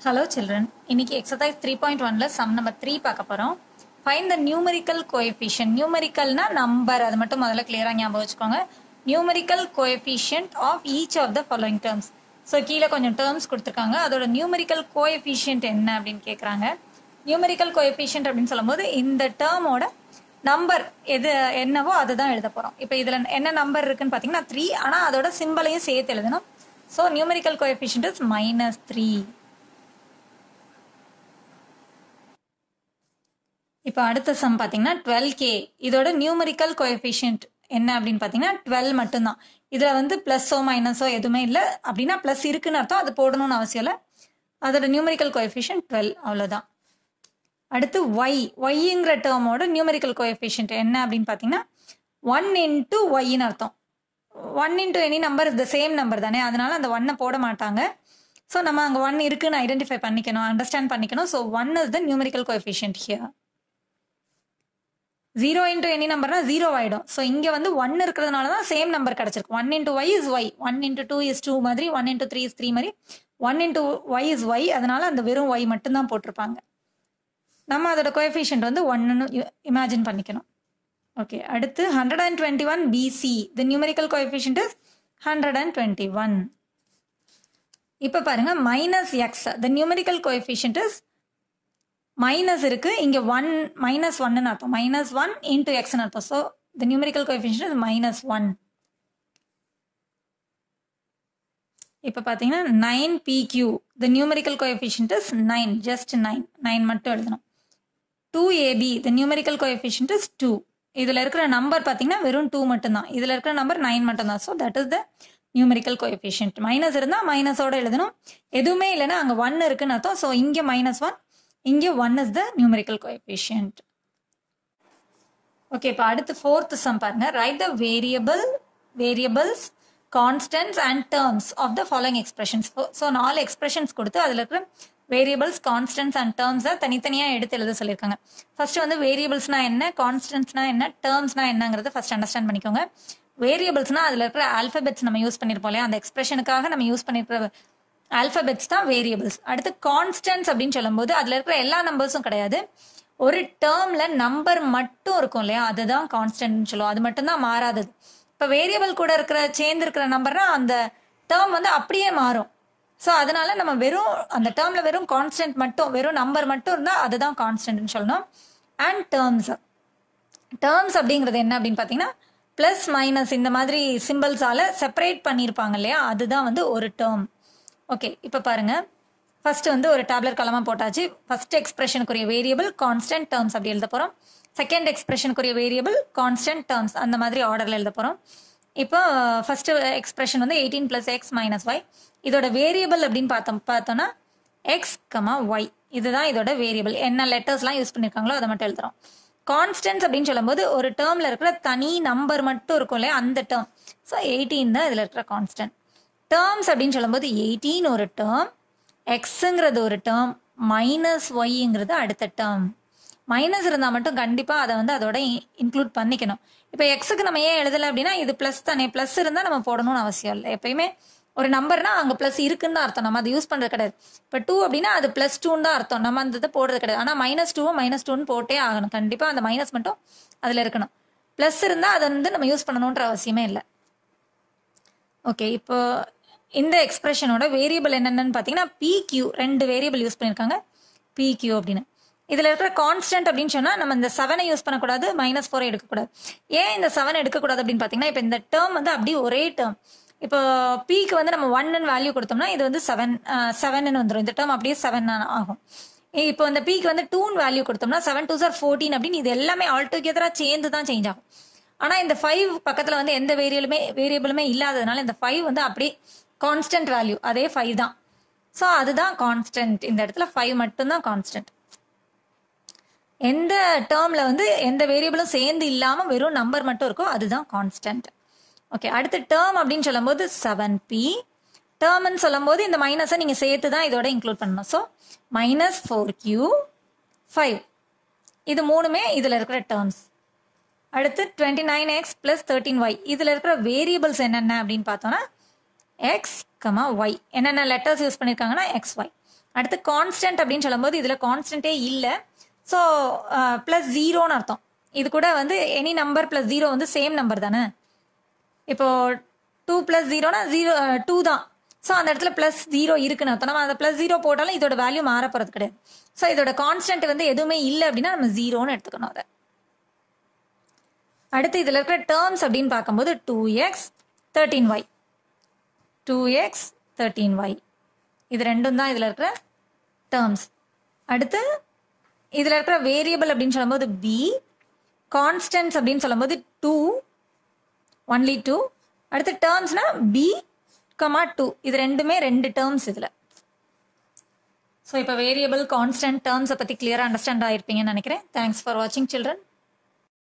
hello children இன்னைக்கு exercise three point ஒன்ல sum number three பார்க்க போறோம் ஃபைன் த நியூமரிக்கல் கோஎஃபிஷியன்ட் நியூமரிக்கல்னா நம்பர் அது மட்டும் முதல்ல கிளியரா ஞாபகம் வச்சுக்கோங்க numerical coefficient of each of the following terms so கீழே கொஞ்சம் டேர்ம்ஸ் கொடுத்துருக்காங்க அதோட நியூமரிக்கல் கோஎஃபிஷியன்ட் என்ன அப்படின்னு கேட்குறாங்க நியூமரிக்கல் கோஎஃபிஷியன்ட் அப்படின்னு சொல்லும்போது இந்த டேர்மோட நம்பர் எது என்னவோ அதுதான் எழுத போறோம் இப்போ இதுல என்ன நம்பர் இருக்குன்னு பாத்தீங்கன்னா த்ரீ ஆனா அதோட சிம்பிளையும் சேர்த்து எழுதணும் so numerical coefficient is minus three இப்போ அடுத்த சம் பார்த்தீங்கன்னா டுவெல் கே இதோட நியூமரிக்கல் கோஎஃபிஷியன்ட் என்ன அப்படின்னு பார்த்தீங்கன்னா டுவெல் மட்டும்தான் இதில் வந்து ப்ளஸ்ஸோ மைனஸோ எதுவுமே இல்லை அப்படின்னா ப்ளஸ் இருக்குன்னு அர்த்தம் அது போடணும்னு அவசியம் இல்லை அதோட நியூமரிக்கல் கோஎஃபிஷியன்ட் டுவெல் அவ்வளோதான் அடுத்து ஒய் ஒய்ங்கிற டேர்மோட நியூமரிக்கல் கோஎஃபிஷியன்ட் என்ன அப்படின்னு பார்த்தீங்கன்னா ஒன் இன்ட்டு ஒய்ன்னு அர்த்தம் one into any number is the same number தானே அதனால அந்த ஒன்னை போட மாட்டாங்க ஸோ நம்ம அங்கே ஒன் இருக்குன்னு ஐடென்டிஃபை பண்ணிக்கணும் அண்டர்ஸ்டாண்ட் பண்ணிக்கணும் so one is the numerical coefficient here zero into any நம்பர்னா ஜீரோ ஆயிடும் ஸோ இங்கே வந்து ஒன் இருக்கிறதுனால தான் சேம் நம்பர் கிடச்சிருக்கு one into Y is Y one into two is two மாதிரி one into three is three மாதிரி one into Y is Y அதனால அந்த வெறும் ஒய் மட்டும்தான் போட்டிருப்பாங்க நம்ம அதோட கோஎஃபிஷியன்ட் வந்து ஒன்னு இமேஜின் பண்ணிக்கணும் ஓகே அடுத்து hundred and twenty one P C the numerical coefficient is hundred and twenty one இப்போ பாருங்க minus x the numerical coefficient is minus இருக்கு இங்க ஒன் மைனஸ் ஒன்னு அர்த்தம் மைனஸ் ஒன் இன்டூ எக்ஸ்னு அர்த்தம் so the numerical coefficient is minus one இப்போ பார்த்தீங்கன்னா nine P Q the numerical coefficient is nine just nine nine மட்டும் எழுதணும் two A B the numerical coefficient is two இதில் இருக்கிற நம்பர் பார்த்தீங்கன்னா வெறும் டூ மட்டும்தான் இதில் இருக்கிற நம்பர் நைன் மட்டும்தான் so that is the numerical coefficient minus இருந்தால் மைனஸோட எழுதணும் எதுவுமே இல்லைன்னா அங்கே ஒன் இருக்குன்னு அர்த்தம் ஸோ இங்கே மைனஸ் ஒன் இங்கே one is the numerical coefficient okay இப்போ அடுத்து ஃபோர்த் சம் பாருங்க right the variable variables constants and terms of the following expressions so நாலு எக்ஸ்பிரஷன்ஸ் கொடுத்து அதில் இருக்கிற வேரியபிள்ஸ் கான்ஸ்டன்ட்ஸ் அண்ட் டேர்ம்ஸை தனித்தனியாக எடுத்து எழுத சொல்லியிருக்காங்க ஃபர்ஸ்ட் வந்து வேரியபிள்ஸ்னா என்ன கான்ஸ்டன்ட்ஸ்னா என்ன டேர்ம்ஸ்னா என்னங்கிறத ஃபர்ஸ்ட் அண்டர்ஸ்டாண்ட் பண்ணிக்கோங்க வேரியபிள்ஸ்னா அதில் இருக்கிற ஆல்பபெட்ஸ் நம்ம யூஸ் பண்ணியிருப்போம் இல்லையா அந்த எக்ஸ்பிரஷனுக்காக நம்ம யூஸ் பண்ணியிருக்கிற ஆல்பபெட்ஸ் தான் வேரியபிள்ஸ் அடுத்து கான்ஸ்டன்ட்ஸ் அப்படின்னு சொல்லும்போது அதில் இருக்கிற எல்லா நம்பர்ஸும் கிடையாது ஒரு டேர்ம்ல நம்பர் மட்டும் இருக்கும் இல்லையா அதுதான் கான்ஸ்டன்ட்னு சொல்லுவோம் அது மட்டும்தான் மாறாதது இப்போ வேரியபிள் கூட இருக்கிற சேர்ந்து இருக்கிற நம்பர்னா அந்த டேர்ம் வந்து அப்படியே மாறும் ஸோ அதனால நம்ம வெறும் அந்த டேர்ம்ல வெறும் கான்ஸ்டன்ட் மட்டும் வெறும் நம்பர் மட்டும் இருந்தால் அதுதான் கான்ஸ்டன்ட்னு சொல்லணும் அண்ட் டேர்ம்ஸ் டேர்ம்ஸ் அப்படிங்கிறது என்ன அப்படின்னு பார்த்தீங்கன்னா ப்ளஸ் மைனஸ் இந்த மாதிரி சிம்பிள்ஸால செப்பரேட் பண்ணியிருப்பாங்க இல்லையா அதுதான் வந்து ஒரு டேர்ம் ஓகே இப்போ பாருங்க ஃபர்ஸ்ட் வந்து ஒரு டேப்லெட் கலமாக போட்டாச்சு ஃபர்ஸ்ட் எக்ஸ்பிரஷனுக்குரிய வேரியபிள் கான்ஸ்டன்ட் டேர்ம்ஸ் அப்படி எழுத போகிறோம் செகண்ட் எக்ஸ்பிரஷனுக்குரிய வேரியபிள் கான்ஸ்டன்ட் டேர்ம்ஸ் அந்த மாதிரி ஆர்டரில் எழுத போகிறோம் இப்போ ஃபர்ஸ்ட் எக்ஸ்பிரஷன் வந்து eighteen plus X minus Y இதோட வேரியபிள் அப்படின்னு பார்த்தோம் பார்த்தோம்னா எக்ஸ் கமா ஒய் இதுதான் இதோட வேரியபிள் என்ன லெட்டர்ஸ்லாம் யூஸ் பண்ணியிருக்காங்களோ அதை மட்டும் எழுதுறோம் கான்ஸ்டன்ஸ் அப்படின்னு சொல்லும்போது ஒரு டேர்மில் இருக்கிற தனி நம்பர் மட்டும் இருக்கும் இல்லையா அந்த டேர்ம் ஸோ எயிட்டீன் தான் இதில் இருக்கிற கான்ஸ்டன்ட் டேர்ம்ஸ் அப்படின்னு சொல்லும்போது எயிட்டீன் ஒரு டேர்ம் எக்ஸுங்கிறது ஒரு டேர்ம் மைனஸ் ஒய்ங்கிறது அடுத்த டேர்ம் மைனஸ் இருந்தால் மட்டும் கண்டிப்பாக அதை வந்து அதோட இன்க்ளூட் பண்ணிக்கணும் இப்போ எக்ஸுக்கு நம்ம ஏன் எழுதலை அப்படின்னா இது ப்ளஸ் தானே ப்ளஸ் இருந்தால் நம்ம போடணும்னு அவசியம் இல்லை எப்பயுமே ஒரு நம்பர்னா அங்கே ப்ளஸ் இருக்குன்னு தான் அர்த்தம் நம்ம அதை யூஸ் பண்ணுறது கிடையாது இப்போ டூ அப்படின்னா அது ப்ளஸ் டூன்னு தான் அர்த்தம் நம்ம அந்த இதை போடுறது கிடையாது ஆனால் மைனஸ் டூவும் மைனஸ் டூன்னு போட்டே ஆகணும் கண்டிப்பாக அந்த மைனஸ் மட்டும் அதில் இருக்கணும் ப்ளஸ் இருந்தால் அதை வந்து நம்ம யூஸ் பண்ணணுன்ற அவசியமே இல்லை ஓகே இப்போ இந்த எக்ஸ்பிரஷனோட வேரியபிள் என்னென்னு பார்த்தீங்கன்னா பிக்யூ ரெண்டு வேரியபிள் யூஸ் பண்ணியிருக்காங்க பிக்யூ அப்படின்னு இதில் இருக்கிற கான்ஸ்டன்ட் அப்படின்னு சொன்னால் நம்ம இந்த செவனை யூஸ் பண்ணக்கூடாது மைனஸ் ஃபோரை எடுக்கக்கூடாது ஏன் இந்த செவன் எடுக்கக்கூடாது அப்படின்னு பார்த்தீங்கன்னா இப்போ இந்த டேர்ம் வந்து அப்படியே ஒரே டேர்ம் இப்போ பிக்கு வந்து நம்ம ஒன்னு வேல்யூ கொடுத்தோம்னா இது வந்து செவன் செவன் வந்துடும் இந்த டேர்ம் அப்படியே செவன் ஆகும் இப்போ இந்த பிக்கு வந்து டூன் வேல்யூ கொடுத்தோம்னா செவன் டூ சார் ஃபோர்டீன் அப்படின்னு இது எல்லாமே ஆல் டுகெதராக சேர்ந்து தான் சேஞ்ச் ஆகும் ஆனால் இந்த ஃபைவ் பக்கத்தில் வந்து எந்த வேரியலுமே வேரியபிளுமே இல்லாததுனால இந்த ஃபைவ் வந்து அப்படியே கான்ஸ்டன்ட் வேல்யூ அதே ஃபைவ் தான் ஸோ அதுதான் கான்ஸ்டன்ட் இந்த இடத்துல ஃபைவ் மட்டும்தான் கான்ஸ்டன்ட் எந்த டேர்மில் வந்து எந்த வேரியபிளும் சேர்ந்து இல்லாமல் வெறும் நம்பர் மட்டும் இருக்கோ அதுதான் கான்ஸ்டன்ட் ஓகே அடுத்து டேர்ம் அப்படின்னு சொல்லும்போது செவன் பி டேர்ம்னு சொல்லும்போது இந்த மைனஸை நீங்கள் சேர்த்து தான் இதோட இன்க்ளூட் பண்ணணும் so minus four Q five இது மூணுமே இதில் இருக்கிற டேர்ம்ஸ் அடுத்து twenty nine X plus thirteen Y இதில் இருக்கிற வேரியபிள்ஸ் என்னென்ன அப்படின்னு பார்த்தோன்னா எக்ஸ் கமா ஒய் என்னென்ன லெட்டர்ஸ் யூஸ் பண்ணியிருக்காங்கன்னா எக்ஸ் ஒய் அடுத்து கான்ஸ்டன்ட் அப்படின்னு சொல்லும்போது இதில் கான்ஸ்டன்ட்டே இல்லை ஸோ ப்ளஸ் ஜீரோன்னு அர்த்தம் இது கூட வந்து எனி நம்பர் ப்ளஸ் ஜீரோ வந்து சேம் நம்பர் தானே இப்போ டூ ப்ளஸ் ஜீரோனா ஜீரோ டூ தான் ஸோ அந்த இடத்துல ப்ளஸ் ஜீரோ இருக்குன்னு அர்த்தம் நம்ம அந்த ப்ளஸ் ஜீரோ போட்டாலும் இதோட வேல்யூ மாற போகிறது கிடையாது ஸோ இதோட கான்ஸ்டன்ட் வந்து எதுவுமே இல்லை அப்படின்னா நம்ம ஜீரோன்னு எடுத்துக்கணும் அதை அடுத்து இதில் இருக்கிற டேர்ம்ஸ் அப்படின்னு பார்க்கும்போது two X thirteen Y two X thirteen Y இது ரெண்டும் தான் இதில் இருக்கிற டேர்ம்ஸ் அடுத்து இதில் இருக்கிற வேரியபிள் அப்படின்னு சொல்லும்போது பி கான்ஸ்டன்ஸ் அப்படின்னு சொல்லும்போது டூ ஒன்லி டூ அடுத்து டேர்ம்ஸ்னா பி கமா டூ இது ரெண்டுமே ரெண்டு டேர்ம்ஸ் இதில் ஸோ இப்போ வேரியபிள் கான்ஸ்டன்ட் டேர்ம்ஸை பற்றி கிளியராக அண்டர்ஸ்டாண்ட் ஆகிருப்பீங்கன்னு நினைக்கிறேன் தேங்க்ஸ் ஃபார் வாட்சிங் சில்ட்ரன்